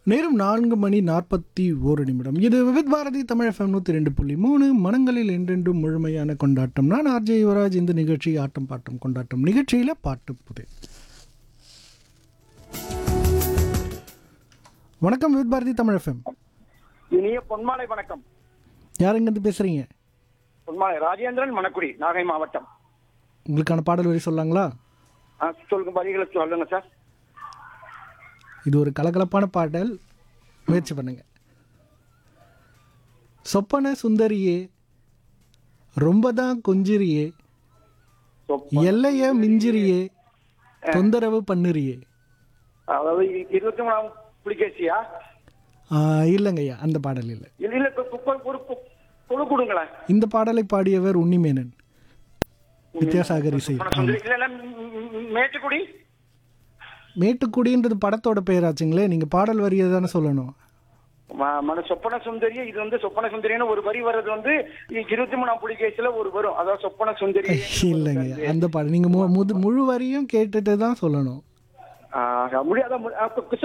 நேரம் நான்கு மணி நாற்பத்தி ஓரு நிமிடம் இது விவித் பாரதி தமிழ் எஃப்எம் நூற்றி ரெண்டு புள்ளி மூணு மனங்களில் என்றென்றும் முழுமையான கொண்டாட்டம் நான் ஆர்ஜே யுவராஜ் இந்த நிகழ்ச்சி ஆட்டம் பாட்டம் கொண்டாட்டம் நிகழ்ச்சியில் பாட்டு புது வணக்கம் விவித் பாரதி தமிழ் எஃப்எம் இனிய பொன்மாலை வணக்கம் யார் இங்கேருந்து பேசுகிறீங்க பொன்மாலை ராஜேந்திரன் மணக்குடி நாகை மாவட்டம் உங்களுக்கான பாடல் வரி சொல்லாங்களா ஆ, சொல்லுங்க பதிகளை சொல்லுங்க சார் இது ஒரு கலகலப்பான பாடல் முயற்சி பண்ணுங்க சொப்பன சுந்தரியே ரொம்ப தான் கொஞ்சிரியே சொப்ப- எல்லைய மிஞ்சிரியே தொந்தரவு பண்ணுறியே அதாவது இ- இருபத்தி மூணாம் புலிகேசியா ஆ, இல்லைங்கய்யா அந்த பாடல் இல்லை இல்ல இல்ல கு- கு- கு- ஒரு கு- குழு கொடுங்களேன் இந்த பாடலை பாடியவர் உன்னிமேனன் வித்யாசாகர் இசை சொப்பன சுந்தரி. இல்ல இல்ல ம், ம், ம், மேட்டுக்குடி மேட்டுக்குடின்றது படத்தோட பெயராச்சுங்களே நீங்கள் பாடல் வரியை தானே சொல்லணும் ம- மன சொப்பன சுந்தரி இது வந்து சொப்பன சுந்தரின்னு ஒரு வரி வர்றது வந்து இ- இருபத்தி மூணாம் புலிகேசில ஒரு வரும் அதாவது சொப்பன சுந்தரி இல்லைங்க அந்த பாடல் நீங்கள் மு முது முழு வரியும் கேட்டுட்டு தான் சொல்லணும் ஆ, முடியாத மு- ஆ, கு-